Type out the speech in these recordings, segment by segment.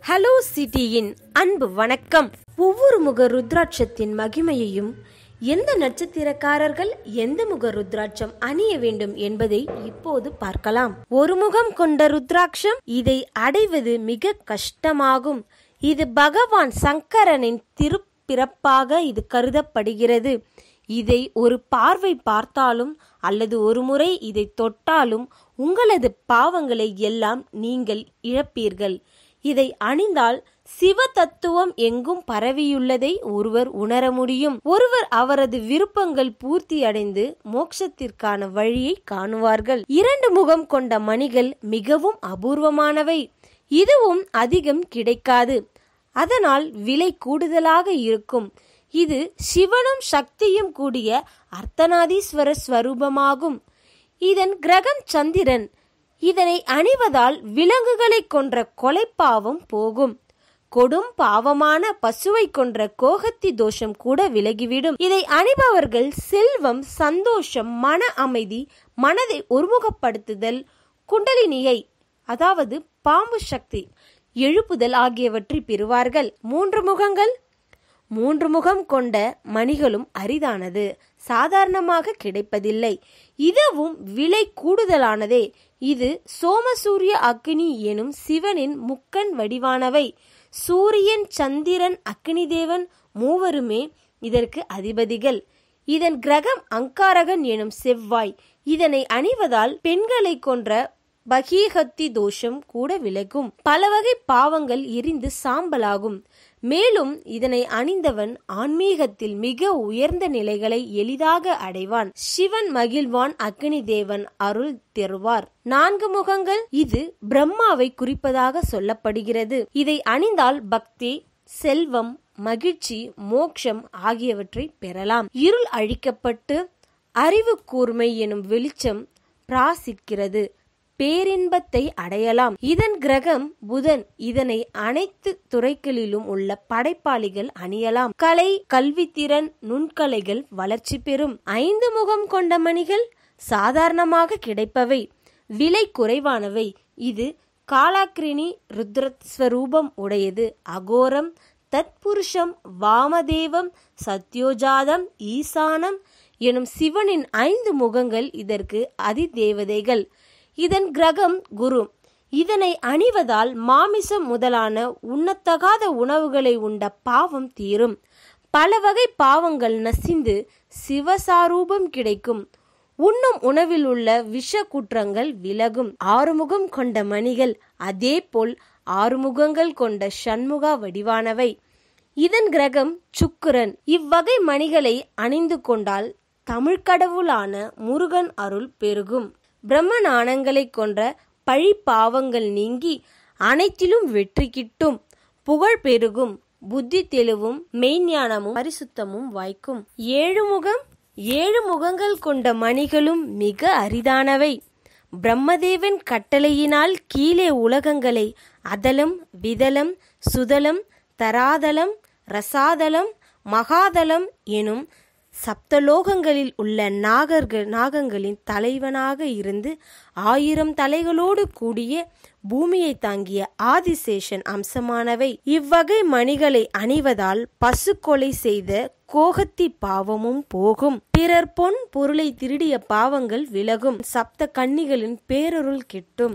hello சிட்டியின் அன்பு வணக்கம் ஒவ்வொரு முக ருத்ராட்சத்தின் மகிமையையும் எந்த நட்சத்திரக்காரர்கள் எந்த முக ருத்ராட்சம் அணிய வேண்டும் என்பதை இப்போது பார்க்கலாம் ஒரு முகம் கொண்ட ருத்ராட்சம் இதை அடைவது மிக கஷ்டமாகும் இது பகவான் சங்கரனின் திருப்பிறப்பாக இது கருதப்படுகிறது இதை ஒரு பார்வை பார்த்தாலும் அல்லது ஒரு முறை இதை தொட்டாலும் உங்களது பாவங்களை எல்லாம் நீங்கள் இழப்பீர்கள் இதை அணிந்தால் சிவ தத்துவம் எங்கும் பரவியுள்ளதை ஒருவர் உணர முடியும் ஒருவர் அவரது விருப்பங்கள் பூர்த்தி அடைந்து மோட்சத்திற்கான வழியை காணுவார்கள் இரண்டு முகம் கொண்ட மணிகள் மிகவும் அபூர்வமானவை இதுவும் அதிகம் கிடைக்காது அதனால் விலை கூடுதலாக இருக்கும் இது சிவனும் சக்தியும் கூடிய அர்த்தநாதீஸ்வர ஸ்வரூபமாகும் இதன் கிரகம் சந்திரன் இதனை அணிவதால் விலங்குகளை கொன்ற கொலைப்பாவம் போகும் கொடும் பாவமான பசுவை கொன்ற கோகத்தி தோஷம் கூட விலகிவிடும் இதை அணிபவர்கள் செல்வம் சந்தோஷம் மன அமைதி மனதை ஒருமுகப்படுத்துதல் குண்டலினியை அதாவது பாம்பு சக்தி எழுப்புதல் ஆகியவற்றை பெறுவார்கள் மூன்று முகங்கள் மூன்று முகம் கொண்ட மணிகளும் அரிதானது சாதாரணமாக கிடைப்பதில்லை இதுவும் விலை கூடுதலானதே இது சோமசூரிய அக்னி எனும் சிவனின் முக்கண் வடிவானவை சூரியன் சந்திரன் அக்னி தேவன் மூவருமே இதற்கு அதிபதிகள் இதன் கிரகம் அங்காரகன் எனும் செவ்வாய் இதனை அணிவதால் பெண்களை கொன்ற பகீகத்தி தோஷம் கூட விலகும் பல வகை பாவங்கள் எரிந்து சாம்பலாகும் மேலும் இதனை அணிந்தவன் ஆன்மீகத்தில் மிக உயர்ந்த நிலைகளை எளிதாக அடைவான் சிவன் மகிழ்வான் அக்னி தேவன் அருள் தருவார் நான்கு முகங்கள் இது பிரம்மாவை குறிப்பதாக சொல்லப்படுகிறது இதை அணிந்தால் பக்தி செல்வம் மகிழ்ச்சி மோட்சம் ஆகியவற்றை பெறலாம் இருள் அழிக்கப்பட்டு அறிவு கூர்மை எனும் வெளிச்சம் பிராசிக்கிறது பேரின்பத்தை அடையலாம் இதன் கிரகம் புதன் இதனை அனைத்து துறைகளிலும் உள்ள படைப்பாளிகள் அணியலாம் கலை கல்வித்திறன் நுண்கலைகள் வளர்ச்சி பெறும் ஐந்து முகம் கொண்ட மணிகள் சாதாரணமாக கிடைப்பவை விலை குறைவானவை இது காலாக்கிரினி ருத்ரஸ்வரூபம் உடையது அகோரம் தத்புருஷம் வாமதேவம் சத்யோஜாதம் ஈசானம் எனும் சிவனின் ஐந்து முகங்கள் இதற்கு அதிதேவதைகள் இதன் கிரகம் குரு இதனை அணிவதால் மாமிசம் முதலான உண்ணத்தகாத உணவுகளை உண்ட பாவம் தீரும் பல வகை பாவங்கள் நசிந்து சிவசாரூபம் கிடைக்கும் உண்ணும் உணவில் உள்ள விஷ குற்றங்கள் விலகும் ஆறுமுகம் கொண்ட மணிகள் அதேபோல் ஆறுமுகங்கள் கொண்ட சண்முகா வடிவானவை இதன் கிரகம் சுக்கிரன் இவ்வகை மணிகளை அணிந்து கொண்டால் தமிழ் கடவுளான முருகன் அருள் பெருகும் பிரம்ம நாணங்களை கொன்ற பழி பாவங்கள் நீங்கி அனைத்திலும் வெற்றி கிட்டும் புகழ் பெருகும் புத்தி தெளிவும் மெய்ஞானமும் பரிசுத்தமும் வாய்க்கும் ஏழு முகம் ஏழு முகங்கள் கொண்ட மணிகளும் மிக அரிதானவை பிரம்மதேவன் கட்டளையினால் கீழே உலகங்களை அதலம் விதலம் சுதலம் தராதலம் ரசாதலம் மகாதலம் எனும் சப்தலோகங்களில் உள்ள நாகர்கள் நாகங்களின் தலைவனாக இருந்து ஆயிரம் தலைகளோடு கூடிய பூமியை தாங்கிய ஆதிசேஷன் அம்சமானவை இவ்வகை மணிகளை அணிவதால் பசு கொலை செய்த கோகத்தி பாவமும் போகும் பிறர் பொன் பொருளை திருடிய பாவங்கள் விலகும் சப்த கன்னிகளின் பேரருள் கிட்டும்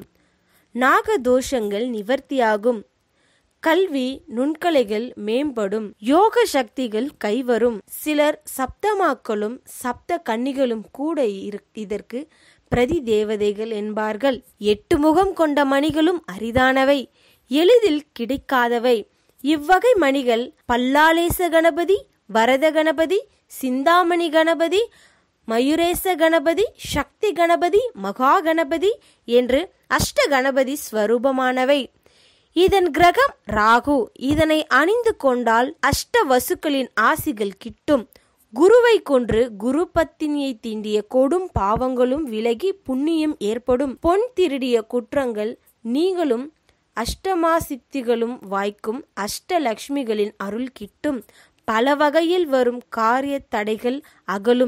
நாக தோஷங்கள் நிவர்த்தியாகும் கல்வி நுண்கலைகள் மேம்படும் யோக சக்திகள் கைவரும் சிலர் சப்தமாக்களும் சப்த கன்னிகளும் கூட இதற்கு பிரதி தேவதைகள் என்பார்கள் எட்டு முகம் கொண்ட மணிகளும் அரிதானவை எளிதில் கிடைக்காதவை இவ்வகை மணிகள் பல்லாலேச கணபதி வரத கணபதி சிந்தாமணி கணபதி மயூரேச கணபதி சக்தி கணபதி மகா கணபதி என்று அஷ்ட கணபதி ஸ்வரூபமானவை இதன் கிரகம் ராகு இதனை அணிந்து கொண்டால் அஷ்ட வசுக்களின் ஆசிகள் கிட்டும் குருவை கொன்று குரு பத்தினியை தீண்டிய கொடும் பாவங்களும் விலகி புண்ணியம் ஏற்படும் பொன் திருடிய குற்றங்கள் நீங்களும் அஷ்டமாசித்திகளும் வாய்க்கும் அஷ்டலக்ஷ்மிகளின் அருள் கிட்டும் பல வகையில் வரும் காரிய தடைகள் அகலும்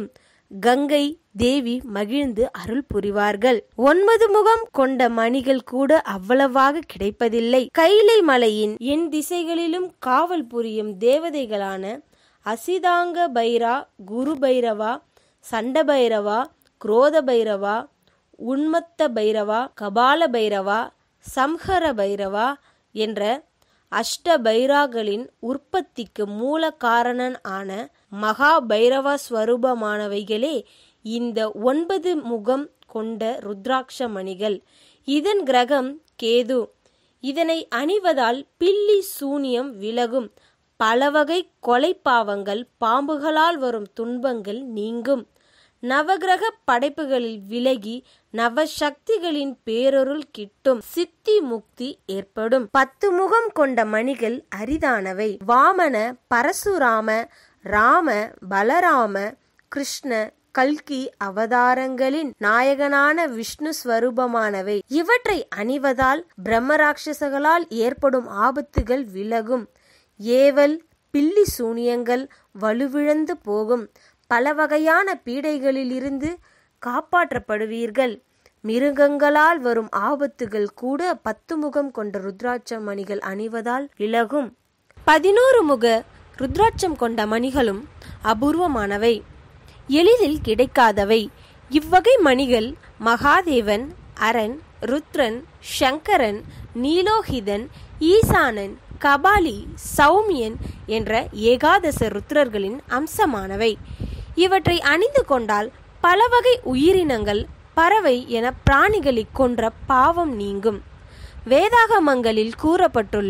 கங்கை தேவி மகிழ்ந்து அருள் புரிவார்கள் ஒன்பது முகம் கொண்ட மணிகள் கூட அவ்வளவாக கிடைப்பதில்லை கைலை மலையின் என் திசைகளிலும் காவல் புரியும் தேவதைகளான அசிதாங்க பைரா குரு பைரவா சண்ட பைரவா குரோத பைரவா உன்மத்த பைரவா கபால பைரவா சம்ஹர பைரவா என்ற அஷ்ட பைராகளின் உற்பத்திக்கு மூல காரணன் ஆன மகா பைரவ ஸ்வரூபமானவைகளே இந்த ஒன்பது முகம் கொண்ட ருத்ராட்ச மணிகள் இதன் கிரகம் கேது இதனை அணிவதால் பில்லி சூனியம் விலகும் பலவகை கொலை பாவங்கள் பாம்புகளால் வரும் துன்பங்கள் நீங்கும் நவகிரக படைப்புகளில் விலகி நவசக்திகளின் பேரொருள் கிட்டும் சித்தி முக்தி ஏற்படும் பத்து முகம் கொண்ட மணிகள் அரிதானவை வாமன பரசுராம ராம பலராம கிருஷ்ண கல்கி அவதாரங்களின் நாயகனான விஷ்ணு ஸ்வரூபமானவை இவற்றை அணிவதால் பிரம்மராட்சசகளால் ஏற்படும் ஆபத்துகள் விலகும் ஏவல் பில்லி சூனியங்கள் வலுவிழந்து போகும் பல வகையான பீடைகளிலிருந்து காப்பாற்றப்படுவீர்கள் மிருகங்களால் வரும் ஆபத்துகள் கூட பத்து முகம் கொண்ட ருத்ராட்ச மணிகள் அணிவதால் விலகும் பதினோரு முக ருத்ராட்சம் கொண்ட மணிகளும் அபூர்வமானவை எளிதில் கிடைக்காதவை இவ்வகை மணிகள் மகாதேவன் அரன் ருத்ரன் சங்கரன் நீலோஹிதன் ஈசானன் கபாலி சௌமியன் என்ற ஏகாதச ருத்ரர்களின் அம்சமானவை இவற்றை அணிந்து கொண்டால் பல வகை உயிரினங்கள் பறவை என பிராணிகளை கொன்ற பாவம் நீங்கும் வேதாகமங்களில் கூறப்பட்டுள்ள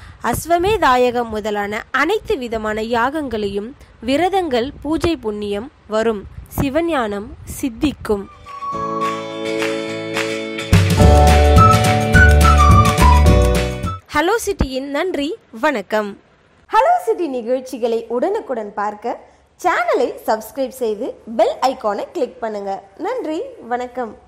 அஸ்வமேதாயகம் முதலான அனைத்து விதமான யாகங்களையும் விரதங்கள் பூஜை புண்ணியம் வரும் சிவஞானம் சித்திக்கும் ஹலோ சிட்டியின் நன்றி வணக்கம் ஹலோ சிட்டி நிகழ்ச்சிகளை உடனுக்குடன் பார்க்க சேனலை சப்ஸ்கிரைப் செய்து பெல் ஐகானை கிளிக் பண்ணுங்க நன்றி வணக்கம்